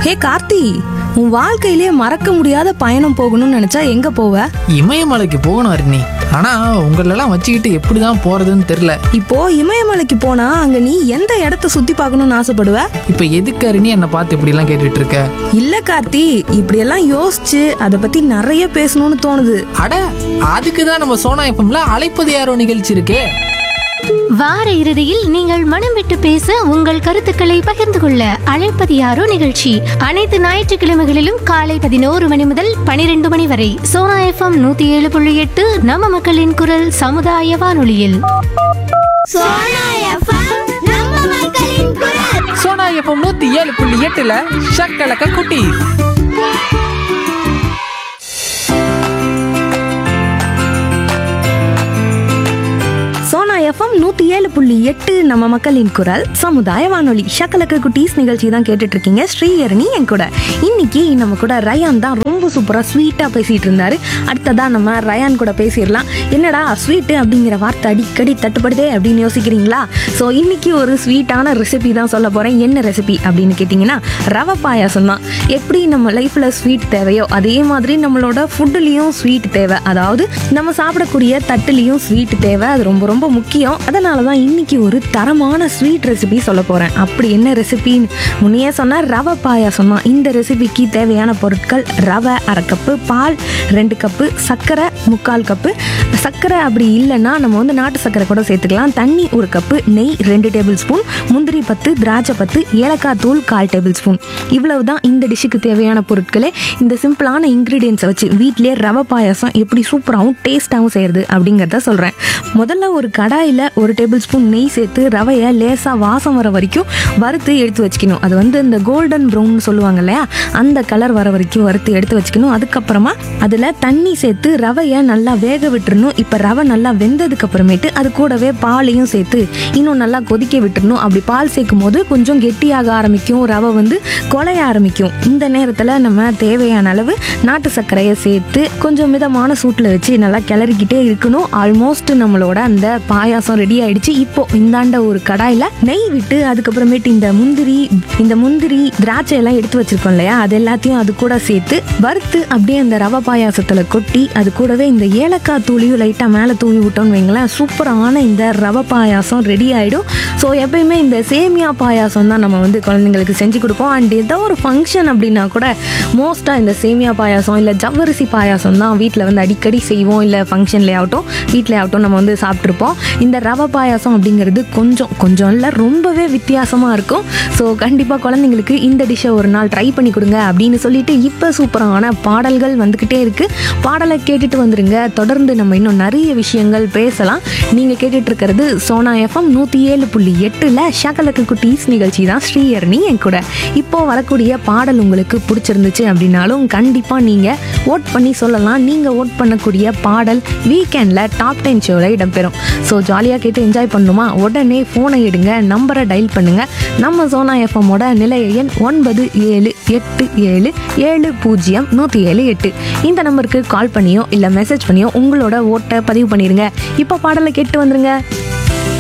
ஹே கார்த்தி உன் வாழ்க்கையிலே மறக்க முடியாத பயணம் போகணும்னு நினைச்சா எங்க போவ இமயமலைக்கு போகணும் அருணி ஆனா உங்களெல்லாம் வச்சுக்கிட்டு எப்படிதான் போறதுன்னு தெரியல இப்போ இமயமலைக்கு போனா அங்க நீ எந்த இடத்த சுத்தி பார்க்கணும்னு ஆசைப்படுவ இப்ப எதுக்கு அருணி என்னை பார்த்து இப்படி எல்லாம் கேட்டுட்டு இருக்க இல்ல கார்த்தி இப்படியெல்லாம் யோசிச்சு அதை பத்தி நிறைய பேசணும்னு தோணுது அட அதுக்கு தான் நம்ம சோனா எஃப்எம்ல அழைப்பது யாரோ நிகழ்ச்சி இருக்கே வார இறுதியில் நீங்கள் மனம் விட்டு பேச உங்கள் கருத்துக்களை பகிர்ந்து கொள்ள அழைப்பது யாரோ நிகழ்ச்சி அனைத்து ஞாயிற்றுக்கிழமைகளிலும் காலை பதினோரு மணி முதல் பனிரெண்டு மணி வரை சோனா எஃப்எம் நூத்தி ஏழு புள்ளி எட்டு நம்ம மக்களின் குரல் சமுதாய வானொலியில் சோனா எஃப்எம் நூத்தி ஏழு புள்ளி எட்டுல ஷக்கலக்க குட்டி சோனா எஃப்எம் நூத்தி ஏழு புள்ளி எட்டு நம்ம மக்களின் குரல் சமுதாய வானொலி ஷக்கலக்கு குட்டீஸ் நிகழ்ச்சி தான் கேட்டுட்டு இருக்கீங்க ஸ்ரீஹரணி என் கூட இன்னைக்கு நம்ம கூட ரயான் தான் ரொம்ப சூப்பரா ஸ்வீட்டா பேசிட்டு இருந்தாரு அடுத்ததா நம்ம ரயான் கூட பேசிடலாம் என்னடா ஸ்வீட்டு அப்படிங்கிற வார்த்தை அடிக்கடி தட்டுப்படுதே அப்படின்னு யோசிக்கிறீங்களா ஸோ இன்னைக்கு ஒரு ஸ்வீட்டான ரெசிபி தான் சொல்ல போறேன் என்ன ரெசிபி அப்படின்னு கேட்டிங்கன்னா ரவை பாயாசம் தான் எப்படி நம்ம லைஃப்ல ஸ்வீட் தேவையோ அதே மாதிரி நம்மளோட ஃபுட்டுலேயும் ஸ்வீட் தேவை அதாவது நம்ம சாப்பிடக்கூடிய தட்டுலேயும் ஸ்வீட் தேவை அது ரொம்ப ரொம்ப முக்கியம் அதனால தான் இன்னைக்கு ஒரு தரமான ஸ்வீட் ரெசிபி சொல்ல போகிறேன் அப்படி என்ன ரெசிபின்னு முன்னையே சொன்னால் ரவை பாயாசம் தான் இந்த ரெசிபிக்கு தேவையான பொருட்கள் ரவை அரை கப்பு பால் ரெண்டு கப்பு சர்க்கரை முக்கால் கப்பு சர்க்கரை அப்படி இல்லைன்னா நம்ம வந்து நாட்டு சர்க்கரை கூட சேர்த்துக்கலாம் தண்ணி ஒரு கப்பு நெய் ரெண்டு டேபிள் ஸ்பூன் முந்திரி பத்து திராட்சை பத்து ஏலக்காய் தூள் கால் டேபிள் ஸ்பூன் இவ்வளவு தான் இந்த டிஷ்ஷுக்கு தேவையான பொருட்களே இந்த சிம்பிளான இன்க்ரீடியன்ஸை வச்சு வீட்டிலேயே ரவை பாயாசம் எப்படி சூப்பராகவும் டேஸ்ட்டாகவும் செய்கிறது அப்படிங்கிறத சொல்கிறேன் முதல்ல ஒரு கடாயில் ஒரு டேபிள் ஸ்பூன் நெய் சேர்த்து ரவையை லேசாக வாசம் வர வரைக்கும் வறுத்து எடுத்து வச்சுக்கணும் அது வந்து இந்த கோல்டன் ப்ரௌன் சொல்லுவாங்க இல்லையா அந்த கலர் வர வரைக்கும் வறுத்து எடுத்து வச்சுக்கணும் அதுக்கப்புறமா அதில் தண்ணி சேர்த்து ரவையை நல்லா வேக விட்டுறணும் இப்போ ரவை நல்லா வெந்ததுக்கு அப்புறமேட்டு அது கூடவே பாலையும் சேர்த்து இன்னும் நல்லா கொதிக்க விட்டுறணும் அப்படி பால் சேர்க்கும் போது கொஞ்சம் கெட்டியாக ஆரம்பிக்கும் ரவை வந்து குலைய ஆரம்பிக்கும் இந்த நேரத்தில் நம்ம தேவையான அளவு நாட்டு சர்க்கரையை சேர்த்து கொஞ்சம் மிதமான சூட்டில் வச்சு நல்லா கிளறிக்கிட்டே இருக்கணும் ஆல்மோஸ்ட் நம்மளோட அந்த பாயாசம் ரெடி ஆயிடுச்சு இப்போ இந்தாண்ட ஒரு கடாயில் நெய் விட்டு அதுக்கப்புறமேட்டு இந்த முந்திரி இந்த முந்திரி திராட்சை எல்லாம் எடுத்து வச்சிருக்கோம் இல்லையா அது எல்லாத்தையும் அது கூட சேர்த்து வறுத்து அப்படியே அந்த ரவை பாயாசத்தில் கொட்டி அது கூடவே இந்த ஏலக்காய் தூளியும் லைட்டாக மேலே தூவி விட்டோம்னு வைங்களேன் சூப்பரான இந்த ரவை பாயாசம் ரெடி ஆகிடும் ஸோ எப்பயுமே இந்த சேமியா பாயாசம் தான் நம்ம வந்து குழந்தைங்களுக்கு செஞ்சு கொடுப்போம் அண்ட் ஏதோ ஒரு ஃபங்க்ஷன் அப்படின்னா கூட மோஸ்ட்டாக இந்த சேமியா பாயாசம் இல்லை ஜவ்வரிசி பாயாசம் தான் வீட்டில் வந்து அடிக்கடி செய்வோம் இல்லை ஃபங்க்ஷன்லேயே ஆகட்டும் வீட்டில் ஆகட்டும் நம்ம வந்து சாப்பிட்ருப்போம் இந்த ரவை பாயாசம் அப்படிங்கிறது கொஞ்சம் கொஞ்சம் இல்லை ரொம்பவே வித்தியாசமாக இருக்கும் ஸோ கண்டிப்பாக குழந்தைங்களுக்கு இந்த டிஷ்ஷை ஒரு நாள் ட்ரை பண்ணி கொடுங்க அப்படின்னு சொல்லிட்டு இப்போ சூப்பரான பாடல்கள் வந்துக்கிட்டே இருக்குது பாடலை கேட்டுட்டு வந்துருங்க தொடர்ந்து நம்ம இன்னும் நிறைய விஷயங்கள் பேசலாம் நீங்கள் கேட்டுட்டு இருக்கிறது சோனா எஃப்எம் நூற்றி ஏழு புள்ளி எட்டில் ஷகலக்கு குட்டீஸ் நிகழ்ச்சி தான் ஸ்ரீஹரணி என் கூட இப்போ வரக்கூடிய பாடல் உங்களுக்கு பிடிச்சிருந்துச்சு அப்படின்னாலும் கண்டிப்பாக நீங்கள் ஓட் பண்ணி சொல்லலாம் நீங்கள் ஓட் பண்ணக்கூடிய பாடல் வீக்கெண்டில் டாப் டென் ஷோவில் இடம்பெறும் ஸோ ஜாலியாக கேட்டு என்ஜாய் பண்ணணுமா உடனே ஃபோனை எடுங்க நம்பரை டயல் பண்ணுங்கள் நம்ம சோனா எஃப்எம்மோட நிலைய எண் ஒன்பது ஏழு எட்டு ஏழு ஏழு பூஜ்ஜியம் நூற்றி ஏழு எட்டு இந்த நம்பருக்கு கால் பண்ணியோ இல்லை மெசேஜ் பண்ணியோ உங்களோட ஓட்டை பதிவு பண்ணிடுங்க இப்போ பாடலை கேட்டு வந்துருங்க